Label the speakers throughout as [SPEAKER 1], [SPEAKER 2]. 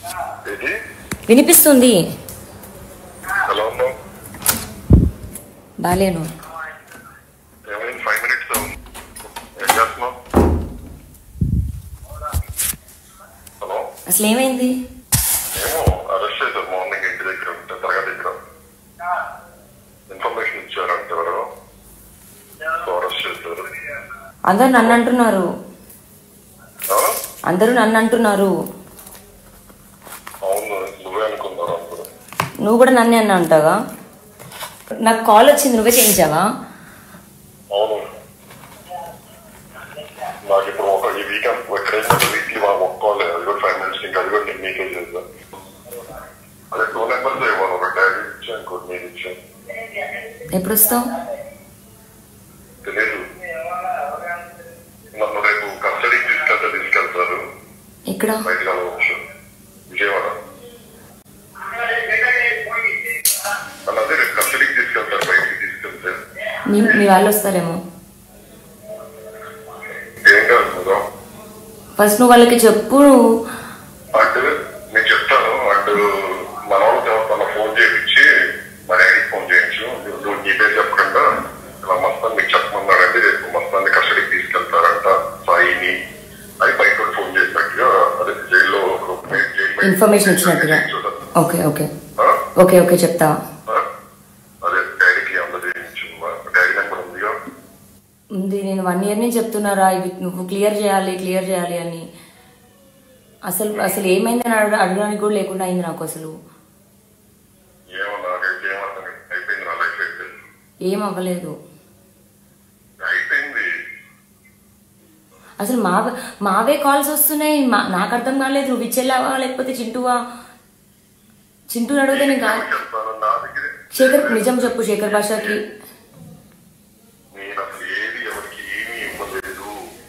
[SPEAKER 1] ఇది
[SPEAKER 2] వినిపిస్తుంది
[SPEAKER 1] ఎలా ఉన్నావు
[SPEAKER 2] బాలేను
[SPEAKER 1] ఏమైంది ఫైవ్ మినిట్స్ ఏం చేస్తున్నావు హలో
[SPEAKER 2] అసలు ఏమైంది
[SPEAKER 1] ఏమో అరెస్ట్ చేశారు మార్నింగ్ ఇంటి దగ్గర ఉంటే తరగతి దగ్గర ఇన్ఫర్మేషన్ ఇచ్చారంటే ఎవరు సో అరెస్ట్ చేశారు
[SPEAKER 2] అందరు నన్ను అంటున్నారు
[SPEAKER 1] ఆ?
[SPEAKER 2] అందరూ నన్ను అంటున్నారు
[SPEAKER 1] అవును నువ్వే అనుకున్నారు అందరూ
[SPEAKER 2] నువ్వు కూడా నన్నే అన్నా అంటావా నాకు కాల్ వచ్చింది నువ్వే చేయించావా
[SPEAKER 1] అవును నాకు ఇప్పుడు ఒక ఈ వీకెండ్ ఎక్కడైనా వీక్లీ వాళ్ళు ఒక్కోలేదు అది కూడా ఫైవ్ మినిట్స్ ఇంకా అది కూడా నేను మీకే చేద్దాం అదే టూ నెంబర్స్ ఇవ్వను ఒక డాడీ ఇచ్చాను ఇంకోటి మీరు ఇచ్చాను
[SPEAKER 2] ఎప్పుడు వస్తావు
[SPEAKER 1] తెలియదు నన్ను రేపు కస్టడీకి తీసుకెళ్తే తీసుకెళ్తారు
[SPEAKER 2] ఇక్కడ
[SPEAKER 1] బయటకు వెళ్ళవచ్చు విజయవాడ నన్ను అదే రేపు కస్టడీకి తీసుకెళ్తారు బయటికి తీసుకెళ్తే
[SPEAKER 2] మీ మీ వాళ్ళు వస్తారేమో
[SPEAKER 1] ఏం కాదు కదా
[SPEAKER 2] ఫస్ట్ నువ్వు వాళ్ళకి చెప్పు
[SPEAKER 1] అంటే నేను చెప్తాను అండ్ మన వాళ్ళతో తన ఫోన్ చేయించి మా డాడీకి ఫోన్ చేయించు నువ్వు నీ పేరు చెప్పకుండా ఇలా మస్తాన్ మీకు చెప్పమన్నాడండి రేపు మస్తాన్ని కస్టడీకి తీసుకెళ్తారంట సాయిని అని బయట వాడు ఫోన్ చేసినట్టుగా అదే జైల్లో జైలు
[SPEAKER 2] ఇన్ఫర్మేషన్ ఇచ్చినట్టుగా ఓకే ఓకే
[SPEAKER 1] ఆ?
[SPEAKER 2] ఓకే ఓకే చెప్తా
[SPEAKER 1] ఆ? అదే డాడీకి అందజేయించు డాడీ నెంబర్ ఉందిగా
[SPEAKER 2] ఉంది నేను వన్ ఇయర్ నుంచి చెప్తున్నారా ఇవి నువ్వు క్లియర్ చేయాలి క్లియర్ చేయాలి అని అసలు అసలు ఏమైందని అడగ అడగడానికి కూడా లేకుండా అయింది నాకు అసలు
[SPEAKER 1] ఏమో నాకైతే ఏమర్థం అయిపోయింది నా లైఫ్ అయితే
[SPEAKER 2] ఏం అవ్వలేదు
[SPEAKER 1] అయిపోయింది
[SPEAKER 2] అసలు మా మావే కాల్స్ వస్తున్నాయి మా- నాకు అర్థం కాలేదు నువ్వు ఇచ్చేలావా లేకపోతే చింటువా చింటూని అడిగితే నేను కాదు
[SPEAKER 1] చెప్తాను నా దగ్గరే
[SPEAKER 2] శేఖర్ నిజం చెప్పు శేఖర్ భాషకి
[SPEAKER 1] నేను అసలు ఏది ఎవరికి ఏమీ ఇవ్వలేదు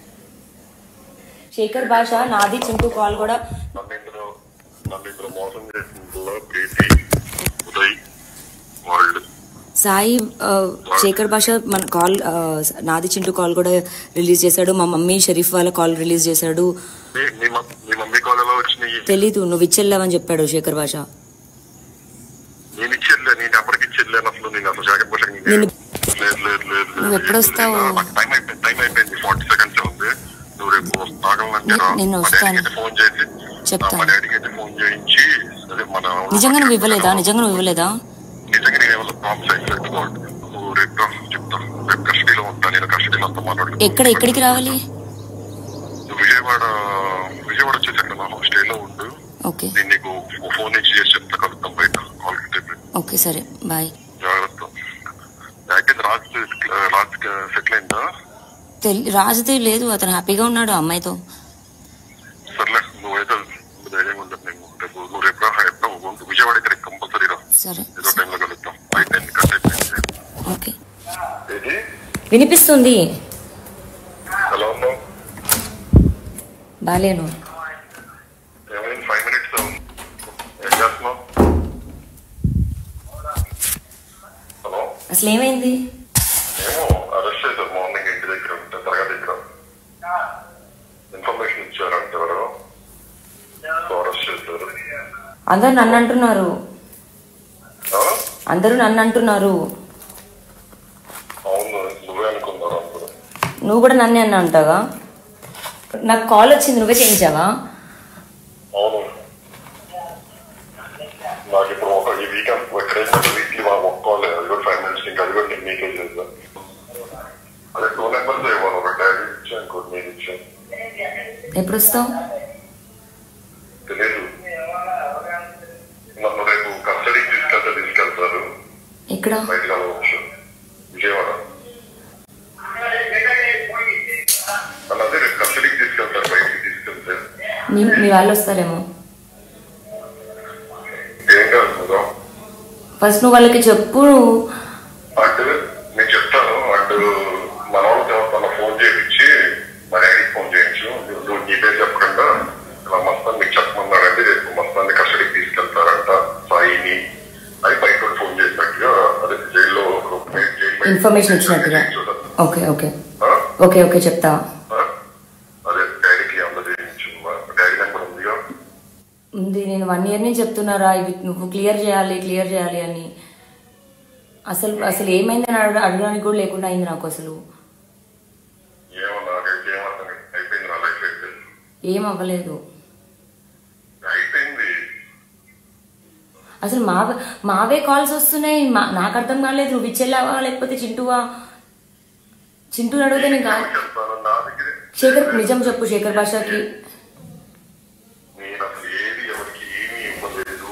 [SPEAKER 2] శేఖర్ భాష నాది చింటూ కాల్ కూడా
[SPEAKER 1] నన్ను ఇందులో నన్ను ఇందులో మోసం చేసిందో ప్రీతి ఉదయ్ వాళ్ళు
[SPEAKER 2] సాయి ఆ, శేఖర్ భాష మన కాల్ ఆ, నాది చింటూ కాల్ కూడా రిలీజ్ చేశాడు మా మమ్మీ షరీఫ్ వాళ్ళ కాల్ రిలీజ్ చేశాడు
[SPEAKER 1] మీ- మీ మ- మీ మమ్మీ కాల్ ఎలా వచ్చినాయి
[SPEAKER 2] తెలీదు నువ్వు ఇచ్చెళ్ళావని చెప్పాడు శేఖర్ భాష
[SPEAKER 1] నేను ఇచ్చేది నేను ఎప్పటికి ఇచ్చేది అసలు నేను అసలు జాకెట్ పోషక
[SPEAKER 2] నేను-
[SPEAKER 1] లేదు లేదు లేదు లేదు.
[SPEAKER 2] నువ్వు ఎప్పుడు వస్తావు?
[SPEAKER 1] నాకు టైం అయిపోయింది టైం అయిపోయింది ఫార్టీ సెకండ్స్ ఉంది నువ్వు రేపు వస్తాగలంటే రా.
[SPEAKER 2] నే- నేను
[SPEAKER 1] మా
[SPEAKER 2] వస్తాను.
[SPEAKER 1] డాడీకి అయితే ఫోన్ చేసి
[SPEAKER 2] చెప్తాను.
[SPEAKER 1] మా డాడీకి అయితే ఫోన్ చేయించి అదే మన
[SPEAKER 2] నిజంగా నువ్వు ఇవ్వలేదా నిజంగా నువ్వు ఇవ్వలేదా
[SPEAKER 1] నిజంగా నేను ఏమైనా ప్రాబ్లమ్స్ అయిపోయింది నువ్వు రేపు రా, చెప్తా రేపు కస్టడీలో ఉంటా నేను కస్టడీలో అంతా మాట్లాడు
[SPEAKER 2] ఎక్కడ ఎక్కడికి రావాలి
[SPEAKER 1] నువ్వు విజయవాడ విజయవాడ వచ్చేసి అక్కడ నా స్టేలో ఉండు
[SPEAKER 2] ఓకే
[SPEAKER 1] నేను నీకు ఫోన్ ఇచ్చి చేసి చెప్తా కలుద్దాం బయట కాల్ కింద
[SPEAKER 2] ఓకే సరే బాయ్
[SPEAKER 1] జాగ్రత్త యాక్చువల్లీ రాజ్ రాజ్ సెటిల్ అయిందా
[SPEAKER 2] తెలి రాజుది లేదు అతను హ్యాపీగా ఉన్నాడు ఆ అమ్మాయితో
[SPEAKER 1] సర్లే నువ్వైతే ధైర్యంగా ఉండదు నేను రేపు నువ్వు రేపు రా ఎప్పుడు ఉండు. విజయవాడ ఇక్కడ కంపల్సరీ రా
[SPEAKER 2] సరే
[SPEAKER 1] ఏదో టైంలో కలుద్దాం అయిపోయింది కట్ అయిపోయింది
[SPEAKER 2] ఓకే
[SPEAKER 1] ఇది
[SPEAKER 2] వినిపిస్తుంది
[SPEAKER 1] ఎలా ఉన్నావు
[SPEAKER 2] బాలేను
[SPEAKER 1] ఏమైంది ఫైవ్ మినిట్స్ ఏం చేస్తున్నావు హలో
[SPEAKER 2] అసలు ఏమైంది
[SPEAKER 1] ఏమో అరెస్ట్ చేశారు మార్నింగ్ ఇంటి దగ్గర ఉంటే తరగతి దగ్గర ఇన్ఫర్మేషన్ ఇచ్చారంటే ఎవరు సో అరెస్ట్ చేశారు
[SPEAKER 2] అందరు నన్ను అంటున్నారు
[SPEAKER 1] ఆ?
[SPEAKER 2] అందరూ నన్ను అంటున్నారు
[SPEAKER 1] అవును నువ్వే అనుకున్నారు అందరూ
[SPEAKER 2] నువ్వు కూడా నన్నే అన్నా అంటావా నాకు కాల్ వచ్చింది నువ్వే చేయించావా
[SPEAKER 1] అవును నాకు ఇప్పుడు ఒక ఈ వీకెండ్ ఎక్కడైనా వీక్లీ వాళ్ళు ఒక్కోలేదు అది కూడా ఫైవ్ మినిట్స్ ఇంకా అది కూడా నేను మీకే చేద్దాం అదే టూ నెంబర్స్ ఇవ్వను ఒక డాడీ ఇచ్చాను ఇంకోటి మీరు ఇచ్చాను
[SPEAKER 2] ఎప్పుడు వస్తావు
[SPEAKER 1] తెలియదు నన్ను రేపు కస్టడీకి తీసుకెళ్తే తీసుకెళ్తారు
[SPEAKER 2] ఇక్కడ
[SPEAKER 1] బయటకు వెళ్ళవచ్చు విజయవాడ నన్ను అదే రేపు కస్టడీకి తీసుకెళ్తారు బయటికి తీసుకెళ్తే
[SPEAKER 2] మీ మీ వాళ్ళు వస్తారేమో
[SPEAKER 1] ఏం కాదు కదా
[SPEAKER 2] ఫస్ట్ నువ్వు వాళ్ళకి చెప్పు
[SPEAKER 1] అంటే నేను చెప్తాను అండ్ మన వాళ్ళతో తన ఫోన్ చేయించి మా డాడీకి ఫోన్ చేయించు నువ్వు నీ పేరు చెప్పకుండా ఇలా మస్తాన్ మీకు చెప్పమన్నాడండి రేపు మస్తాన్ని కస్టడీకి తీసుకెళ్తారంట సాయిని అని బయట వాడు ఫోన్ చేసినట్టుగా అదే జైల్లో జైలు
[SPEAKER 2] ఇన్ఫర్మేషన్ ఇచ్చినట్టుగా ఓకే ఓకే
[SPEAKER 1] ఆ?
[SPEAKER 2] ఓకే ఓకే చెప్తా
[SPEAKER 1] ఆ? అదే డాడీకి అందజేయించు డాడీ నెంబర్ ఉందిగా
[SPEAKER 2] ఉంది నేను వన్ ఇయర్ నుంచి చెప్తున్నారా ఇవి నువ్వు క్లియర్ చేయాలి క్లియర్ చేయాలి అని అసలు అసలు ఏమైందని అడగ అడగడానికి కూడా లేకుండా అయింది నాకు అసలు
[SPEAKER 1] ఏమో నాకైతే ఏమర్థం కాదు. అయిపోయింది నా లైఫ్ అయితే
[SPEAKER 2] ఏం అవ్వలేదు
[SPEAKER 1] అయిపోయింది
[SPEAKER 2] అసలు మా మావే కాల్స్ వస్తున్నాయి మా నాకు అర్థం కాలేదు నువ్వు ఇచ్చేలావా లేకపోతే చింటూవా చింటూ అడిగితే నేను కాదు
[SPEAKER 1] చెప్తాను నా దగ్గరే
[SPEAKER 2] శేఖర్ నిజం చెప్పు శేఖర్ భాషకి
[SPEAKER 1] నేను అసలు ఏది ఎవరికి ఏమీ ఇవ్వలేదు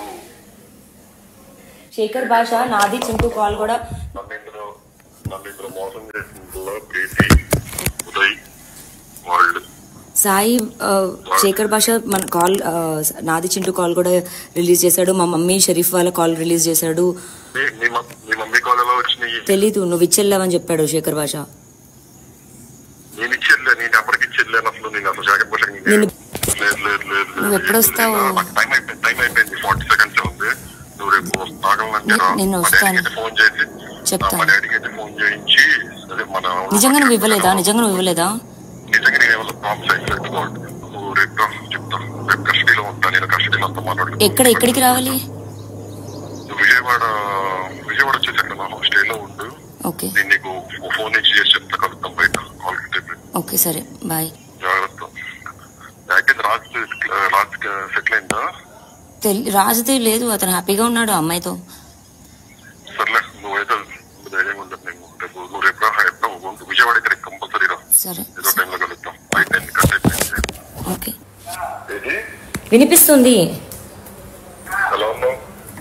[SPEAKER 2] శేఖర్ భాష నాది చింటూ కాల్ కూడా
[SPEAKER 1] నన్ను ఇందులో నన్ను ఇందులో మోసం చేసిందో ప్రీతి ఉదయ్ వాళ్ళు
[SPEAKER 2] సాయి ఆ, శేఖర్ భాష మన కాల్ ఆ, నాది చింటూ కాల్ కూడా రిలీజ్ చేశాడు మా మమ్మీ షరీఫ్ వాళ్ళ కాల్ రిలీజ్ చేశాడు
[SPEAKER 1] మీ మీ మ- మీ మమ్మీ కాల్ ఎలా వచ్చినాయి
[SPEAKER 2] తెలీదు నువ్వు ఇచ్చెళ్ళావని చెప్పాడు శేఖర్ భాష
[SPEAKER 1] నేను ఇచ్చేళ్ళే నేను ఎవరికి ఇచ్చేళ్ళాను అసలు నేను అసలు జాకెట్ భాష
[SPEAKER 2] నేను-
[SPEAKER 1] లేదు లేదు లేదు లేదు.
[SPEAKER 2] నువ్వు ఎప్పుడు వస్తావు?
[SPEAKER 1] నాకు టైం అయిపోయింది టైం అయిపోయింది ఫార్టీ సెకండ్స్ ఉంది నువ్వు రేపు ఆగలంటే రా.
[SPEAKER 2] నే- నేను
[SPEAKER 1] మా
[SPEAKER 2] వస్తాను.
[SPEAKER 1] డాడీకి అయితే ఫోన్ చేసి
[SPEAKER 2] చెప్తాను.
[SPEAKER 1] మా డాడీకి అయితే ఫోన్ చేయించి అదే మన
[SPEAKER 2] నిజంగా నువ్వు ఇవ్వలేదా నిజంగా నువ్వు ఇవ్వలేదా
[SPEAKER 1] నిజంగా నేను ఏమైనా ప్రాబ్లమ్స్ అయితే పెట్టుకోవద్దు నువ్వు రేపు రా, చెప్తా రేపు కస్టడీలో ఉంటా నేను కస్టడీలో అంతా మాట్లాడుతాను
[SPEAKER 2] ఎక్కడ ఎక్కడికి రావాలి
[SPEAKER 1] నువ్వు విజయవాడ విజయవాడ వచ్చేసి అక్కడ నా హాస్టల్లో ఉండు
[SPEAKER 2] ఓకే
[SPEAKER 1] నేను నీకు ఫోన్ నుంచి చేసి చెప్తా కలుద్దాం బయట కాల్ రేపు
[SPEAKER 2] ఓకే సరే బాయ్
[SPEAKER 1] జాగ్రత్త యాక్చువల్లీ రాజ్ రాజ్ సెటిల్ అయిందా
[SPEAKER 2] తెలి రాజుది లేదు అతను హ్యాపీగా ఉన్నాడు ఆ అమ్మాయితో
[SPEAKER 1] సర్లే నువ్వైతే ధైర్యంగా ఉండదు నేను రేపు నువ్వు రేపు రా ఎప్పుడో ఉండు. విజయవాడ ఇక్కడ కంపల్సరీ రా
[SPEAKER 2] సరే
[SPEAKER 1] ఏదో టైంలో కలుద్దాం అయిపోయింది కట్ అయిపోయింది
[SPEAKER 2] ఓకే
[SPEAKER 1] ఏది
[SPEAKER 2] వినిపిస్తుంది
[SPEAKER 1] ఎలా ఉన్నావు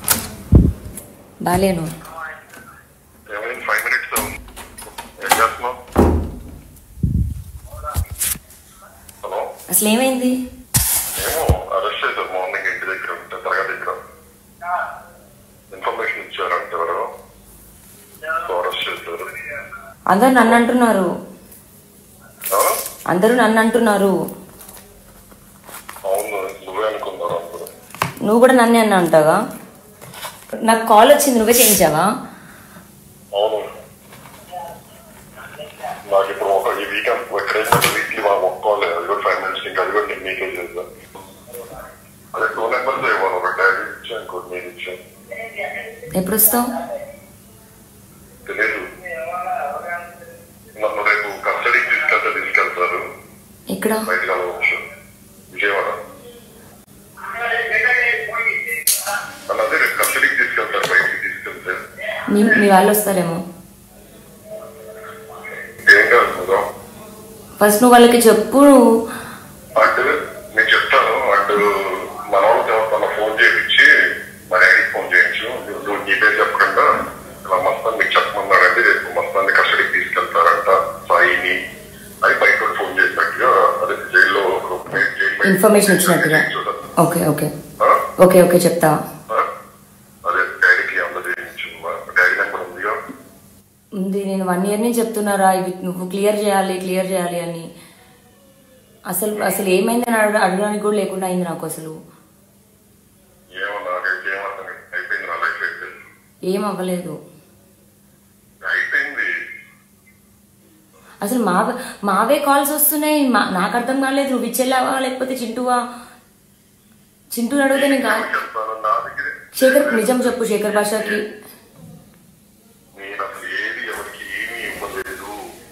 [SPEAKER 2] బాలేను
[SPEAKER 1] ఏమైంది ఫైవ్ మినిట్స్ ఏం చేస్తున్నావు హలో
[SPEAKER 2] అసలు ఏమైంది
[SPEAKER 1] ఏమో అరెస్ట్ చేశారు మార్నింగ్ ఇంటి దగ్గర ఉంటే తరగతి దగ్గర ఇన్ఫర్మేషన్ ఇచ్చారంటే ఎవరు సో అరెస్ట్ చేశారు
[SPEAKER 2] అందరు నన్ను అంటున్నారు
[SPEAKER 1] ఆ?
[SPEAKER 2] అందరూ నన్ను అంటున్నారు
[SPEAKER 1] అవును నువ్వే అనుకున్నారు అందరూ
[SPEAKER 2] నువ్వు కూడా నన్నే అన్న అంటావా నాకు కాల్ వచ్చింది నువ్వే చేయించావా
[SPEAKER 1] అవును నాకు ఇప్పుడు ఒక ఈ వీకెండ్ ఎక్కడైనా వీక్లీ వాళ్ళు ఒక్కోలే అది కూడా ఫైవ్ మినిట్స్ ఇంకా అది కూడా నేను మీకే చేద్దాం అదే టూ నెంబర్స్ ఇవ్వను ఒక డాడీ ఇచ్చాను ఇంకోటి మీరు ఇచ్చాను
[SPEAKER 2] ఎప్పుడు వస్తావు
[SPEAKER 1] తెలియదు నన్ను రేపు కస్టడీకి తీసుకెళ్తే తీసుకెళ్తారు
[SPEAKER 2] ఎక్కడ
[SPEAKER 1] బయటకు వెళ్ళవచ్చు విజయవాడ నన్ను అదే రేపు కస్టడీకి తీసుకెళ్తారు బయటికి తీసుకెళ్తే
[SPEAKER 2] మీ మీ వాళ్ళు వస్తారేమో
[SPEAKER 1] ఏం కాదు కదా
[SPEAKER 2] ఫస్ట్ నువ్వు వాళ్ళకి చెప్పు
[SPEAKER 1] అంటే నేను చెప్తాను అంటే మన వాళ్ళతో తన ఫోన్ చేయించి మా డాడీకి ఫోన్ చేయించు నువ్వు నీ పేరు చెప్పకుండా ఇలా మస్తాన్ మీకు చెప్పమన్నాడంటే రేపు మస్తాన్ని కస్టడీకి తీసుకెళ్తారంట సాయిని అని బయట వాడు ఫోన్ చేసినట్టుగా అదే జైల్లో జైలు
[SPEAKER 2] ఇన్ఫర్మేషన్ ఇచ్చినట్టుగా ఓకే ఓకే
[SPEAKER 1] ఆ?
[SPEAKER 2] ఓకే ఓకే చెప్తా
[SPEAKER 1] ఆ? అదే డాడీకి అందజేయించు డాడీ నెంబర్ ఉందిగా
[SPEAKER 2] ఉంది నేను వన్ ఇయర్ నుంచి చెప్తున్నారా ఇవి నువ్వు క్లియర్ చేయాలి క్లియర్ చేయాలి అని అసలు అసలు ఏమైందని అడగ అడగడానికి కూడా లేకుండా అయింది నాకు అసలు
[SPEAKER 1] ఏమో నాకైతే ఏమర్థం కాదు. అయిపోయింది నా లైఫ్ అయితే
[SPEAKER 2] ఏం అవ్వలేదు
[SPEAKER 1] అయిపోయింది
[SPEAKER 2] అసలు మా మావే కాల్స్ వస్తున్నాయి మా నాకు అర్థం కాలేదు నువ్వు ఇచ్చేలావా లేకపోతే చింటూవా చింటూ అడిగితే నేను కాదు
[SPEAKER 1] చెప్తాను నా దగ్గరే
[SPEAKER 2] శేఖర్ నిజం చెప్పు శేఖర్ భాషకి
[SPEAKER 1] నేను అసలు ఏది ఎవరికి ఏమీ ఇవ్వలేదు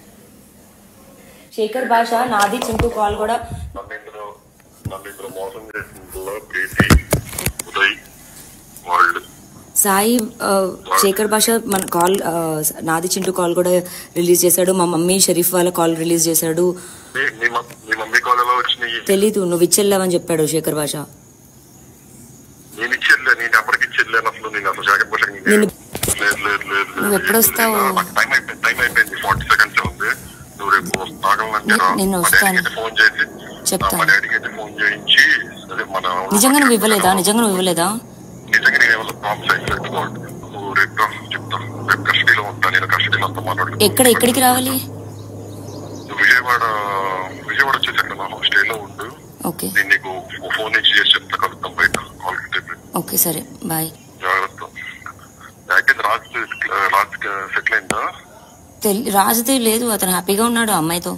[SPEAKER 2] శేఖర్ భాష నాది చింటూ కాల్ కూడా
[SPEAKER 1] నన్ను ఇందులో నన్ను ఇందులో మోసం చేసిందో ప్రీతి ఉదయ్ వాళ్ళు
[SPEAKER 2] సాయి ఆ, శేఖర్ భాష మన కాల్ ఆ, నాది చింటూ కాల్ కూడా రిలీజ్ చేశాడు మా మమ్మీ షరీఫ్ వాళ్ళ కాల్ రిలీజ్ చేశాడు
[SPEAKER 1] మీ మీ మ- మీ మమ్మీ కాల్ ఎలా వచ్చినాయి
[SPEAKER 2] తెలీదు నువ్వు ఇచ్చెళ్ళావని చెప్పాడు శేఖర్ భాష
[SPEAKER 1] నేను ఇచ్చేళ్ళే నేను ఎవరికి ఇచ్చేళ్ళాను అసలు నేను అసలు జాకెట్ భాష
[SPEAKER 2] నేను-
[SPEAKER 1] లేదు లేదు లేదు
[SPEAKER 2] నువ్వు ఎప్పుడు వస్తావు?
[SPEAKER 1] నాకు టైం అయిపోయింది టైం అయిపోయింది ఫార్టీ సెకండ్స్ ఉంది నువ్వు రేపు ఆగలంటే రా.
[SPEAKER 2] నే- నేను
[SPEAKER 1] మా
[SPEAKER 2] వస్తాను.
[SPEAKER 1] డాడీకి అయితే ఫోన్ చేసి
[SPEAKER 2] చెప్తాను.
[SPEAKER 1] మా డాడీకి అయితే ఫోన్ చేయించి అదే మన
[SPEAKER 2] నిజంగా నువ్వు ఇవ్వలేదా నిజంగా నువ్వు ఇవ్వలేదా
[SPEAKER 1] నిజంగా నేను ఏమైనా ప్రాబ్లమ్స్ అయితే పెట్టుకోవద్దు నువ్వు రేపు రా, చెప్తా రేపు కస్టడీలో ఉంటా నేను కస్టడీలో అంతా మాట్లాడుతాను
[SPEAKER 2] ఎక్కడ ఎక్కడికి రావాలి
[SPEAKER 1] నువ్వు విజయవాడ విజయవాడ వచ్చేసి అక్కడ నా హాస్టల్లో ఉండు
[SPEAKER 2] ఓకే
[SPEAKER 1] నేను నీకు ఫోన్ నుంచి చేసి చెప్తా కలుద్దాం బయట కాల్ రేపు
[SPEAKER 2] ఓకే సరే బాయ్
[SPEAKER 1] జాగ్రత్త యాక్చువల్లీ రాజ్ రాజ్ సెటిల్ అయిందా
[SPEAKER 2] తెలి రాజుది లేదు అతను హ్యాపీగా ఉన్నాడు ఆ అమ్మాయితో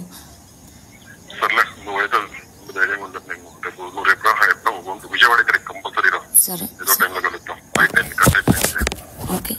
[SPEAKER 1] సర్లే నువ్వైతే ధైర్యంగా ఉండదు నేను రేపు నువ్వు రేపు రా ఎప్పుడో ఉండు. విజయవాడ ఇక్కడ కంపల్సరీ రా
[SPEAKER 2] సరే
[SPEAKER 1] ఏదో టైంలో కలుద్దాం బయట ఎందుకంటే
[SPEAKER 2] ఓకే